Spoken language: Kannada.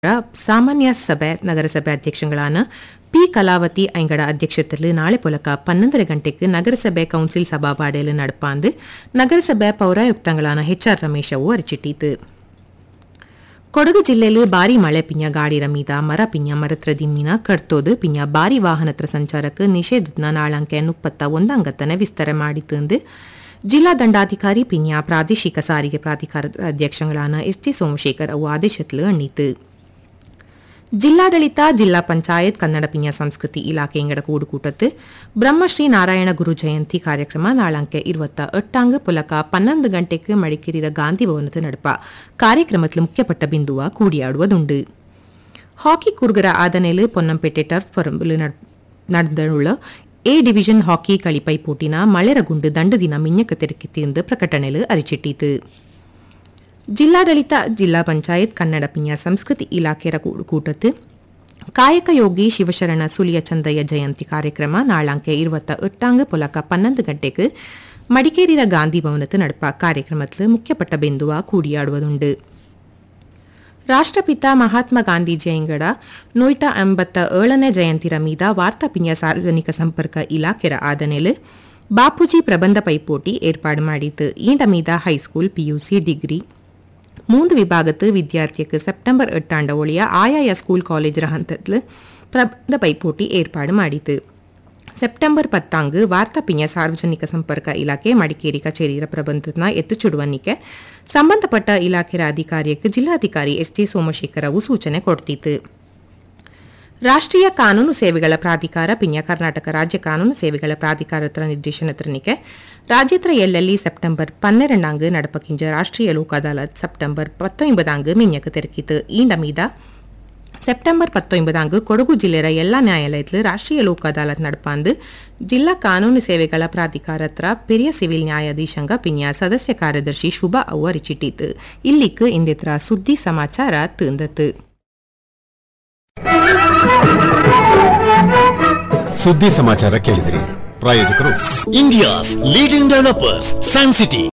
ಸಾಮಾನ್ಯ ಸಭೆ ನಗರಸಭೆ ಅಧ್ಯಕ್ಷಗಳಾன ಪಿ ಕಲಾವತಿ ಐಂಗಡ ಅಧ್ಯಕ್ಷತೆಯಲ್ಲಿ ನಾಳೆ ಪೊಲಕ ಪನ್ನೊಂದರ ಗಂಟೆಗೆ ನಗರಸಭೆ ಕೌನ್ಸಿಲ್ ಸಭಾಪಾಡೆಯಲ್ಲಿ நடப்பாந்து ನಗರಸಭೆ ಪೌರಾಯುಕ್ತಗಳಾன ಎಚ್ ಆರ್ ರಮೇಶ್ ಅವು ಅರಿಚಿಟ್ಟಿತು ಕೊಡಗು ಜಿಲ್ಲೆಯಲ್ಲಿ ಭಾರಿ ಮಳೆ ಪಿಂಜ ಗಾಡಿರ ಮೀದ ಮರ ಪಿಂಜ ಮರತ್ರ ದಿಮ್ಮಿನ ಕಡ್ತೋದು ಪಿಂಜ ಭಾರಿ ವಾಹನತ್ರ ಸಂಚಾರಕ್ಕೆ ನಿಷೇಧದ ನಾಳಂಕೆ ಮುಪ್ಪತ್ತ ಒಂದಂಗತನ ವಿಸ್ತಾರ ಮಾಡಿತು ಎಂದು ಜಿಲ್ಲಾ ದಂಡಾಧಿಕಾರಿ ಪಿಂಜ ಪ್ರಾದೇಶಿಕ ಸಾರಿಗೆ ಪ್ರಾಧಿಕಾರದ ಅಧ್ಯಕ್ಷಗಳಾன ಎಸ್ ಟಿ ಸೋಮಶೇಖರ್ ಅವು ಆದೇಶத்தில் ಎಣ್ಣಿತು ಜಿಲ್ಲಾಡಳಿತ ಜಿಲ್ಲಾ ಪಂಚಾಯತ್ ಕನ್ನಡ ಪಿಂಜ ಸಂಸ್ಕೃತಿ ಇಲಾಖೆಯಂಗಡ ಕೂಡುಕೂಟತ್ತು ಬ್ರಹ್ಮಶ್ರೀ ನಾರಾಯಣ ಗುರು ಜಯಂತಿ ಕಾರ್ಯಕ್ರಮ ನಾಳಂಕೆ ഇരുപത്തി എട്ടാങ്ക് പുലക പന്ത്രണ്ട് ഗಂಟೆക്ക് മടിക്കേരിയ ഗാന്ധി ഭവനത്ത് നടപ്പ ಕಾರ್ಯಕ್ರಮത്തിൽ ಮುಖ್ಯಪಟ್ಟ ಬಿಂದುವ ಕೂಡಿಯಾಡುವುದುಂಡು ಹಾಕಿ ಕುರ್ಗರ ಆದನೆಲು ಪೊನ್ನಂಪೇಟೆ ಟರ್ಫ್ ಪರಂಬಲು ನಡೆದಳುಳ್ಳ ಎ ಡಿವಿಷನ್ ಹಾಕಿ കളിപ്പೈ ಪೋಟಿನ ಮಳೆರಗುಂಡು ದಂಡು ದಿನ ಮಿഞ്ഞക്ക് ತೆರಕಿತ್ತು ಪ್ರಕಟಣೆಲು ಅರಿಚಿಟ್ಟಿತು ಜಿಲ್ಲಾಡಳಿತ ಜಿಲ್ಲಾ ಪಂಚಾಯತ್ ಕನ್ನಡ ಪಿಂಜ ಸಂಸ್ಕೃತಿ ಇಲಾಖೆಯ ಕೂಟತ್ತು ಕಾಯಕ ಯೋಗಿ ಶಿವಶರಣ ಸುಲಿಯ ಚಂದಯ್ಯ ಜಯಂತಿ ಕಾರ್ಯಕ್ರಮ ನಾಳಂಕೆ ഇരുപത്തി എട്ടാങ്ക് പുലക പന്ത്രണ്ട് ഗಂಟೆക്ക് മടിക്കേരിയ ഗാന്ധി ഭവനത്ത് നടപ്പ ಕಾರ್ಯಕ್ರಮത്തിൽ ಮುಖ್ಯಪಟ್ಟ ಬಿಂದುವ ಕೂಡಿಯಾಡುವುದುಂಡು ರಾಷ್ಟ್ರಪಿತ ಮಹಾತ್ಮ ಗಾಂಧೀಜಿಯಂಗಡ ನೂಟ ಎಂಬತ್ತ ಏಳನೇ ಜಯಂತಿರ ಮೀದ ವಾರ್ತಾ ಪಿಂಜ ಸಾರ್ವಜನಿಕ ಸಂಪರ್ಕ ಇಲಾಖೆರ ಆದನೆಲು ಬಾಪೂಜಿ ಪ್ರಬಂಧ ಪೈಪೋಟಿ ಏರ್ಪಾಡು ಮಾಡಿತು ಈಂಡ ಮೀದ ಹೈಸ್ಕೂಲ್ ಪಿಯುಸಿ ಡಿಗ್ರಿ மூன்று விபாகத்து வித்தியார்த்திக்கு செப்டம்பர் எட்டாண்ட ஒளிய ஆயாய ஸ்கூல் காலேஜ் ಹಂತத்தில் ಪ್ರಬಂಧ ಪೈಪೋಟಿ ಏರ್ಪಾಡು ಮಾಡಿತು ಸೆಪ್ಟೆಂಬರ್ ಪತ್ತಾಂಗ್ ವಾರ್ತಾ ಪಿಂಜ ಸಾರ್ವಜನಿಕ ಸಂಪರ್ಕ ಇಲಾಖೆ ಮಡಿಕೇರಿ ಕಚೇರಿಯ ಪ್ರಬಂಧನ ಎತ್ತುಚುಡುವನಿಕೆ ಸಂಬಂಧಪಟ್ಟ ಇಲಾಖೆಯ ಅಧಿಕಾರಿಯಕ್ಕೆ ಜಿಲ್ಲಾಧಿಕಾರಿ ಎಸ್ ಟಿ ಸೋಮಶೇಖರ್ ಅವು ಸೂಚನೆ ಕೊಡ್ತಿತ್ತು ರಾಷ್ಟ್ರೀಯ ಕಾನೂನು ಸೇವೆಗಳ ಪ್ರಾಧಿಕಾರ ಪಿಂಜ ಕರ್ನಾಟಕ ರಾಜ್ಯ ಕಾನೂನು ಸೇವೆಗಳ ಪ್ರಾಧಿಕಾರತ್ರ ನಿರ್ದೇಶನತ್ರನಿಕೆ ರಾಜ್ಯತ್ರ ಎಲ್ಲೆಲ್ಲಿ ಸೆಪ್ಟೆಂಬರ್ ಪನ್ನೆರಡಾಂಗ್ நடப்பக்கின்ற ராஷ்டிரிய லோக் அதாலத் செப்டம்பர் பத்தொன்பதாங்கு மின்யக்கு தெருக்கித்து ஈண்ட மீத ಸೆಪ್ಟೆಂಬರ್ ಪತ್ತೊಂಬದಾಂಗ್ ಕೊಡಗು ಜಿಲ್ಲೆಯ ಎಲ್ಲಾ ನ್ಯಾಯಾಲಯದಲ್ಲಿ ರಾಷ್ಟ್ರೀಯ ಲೋಕ್ ಅದಾಲತ್ ನಡಪಾಂದು ಜಿಲ್ಲಾ ಕಾನೂನು ಸೇವೆಗಳ ಪ್ರಾಧಿಕಾರ ಹತ್ರ ಪೆರಿಯ ಸಿವಿಲ್ ನ್ಯಾಯಾಧೀಶಂಗ ಪಿನ್ಯ ಸದಸ್ಯ ಕಾರ್ಯದರ್ಶಿ ಶುಭ ಅವು ಅರಿಚಿಟ್ಟಿತು ಇಲ್ಲಿಕ್ ಇಂದಿತ್ರ ಸುದ್ದಿ ಸಮಾಚಾರ ತಿಂದತು ಸುದ್ದಿ ಸಮಾಚಾರ ಕೇಳಿದಿರಿ ಪ್ರಾಯೋಜಕರು India's leading developers, Sun City,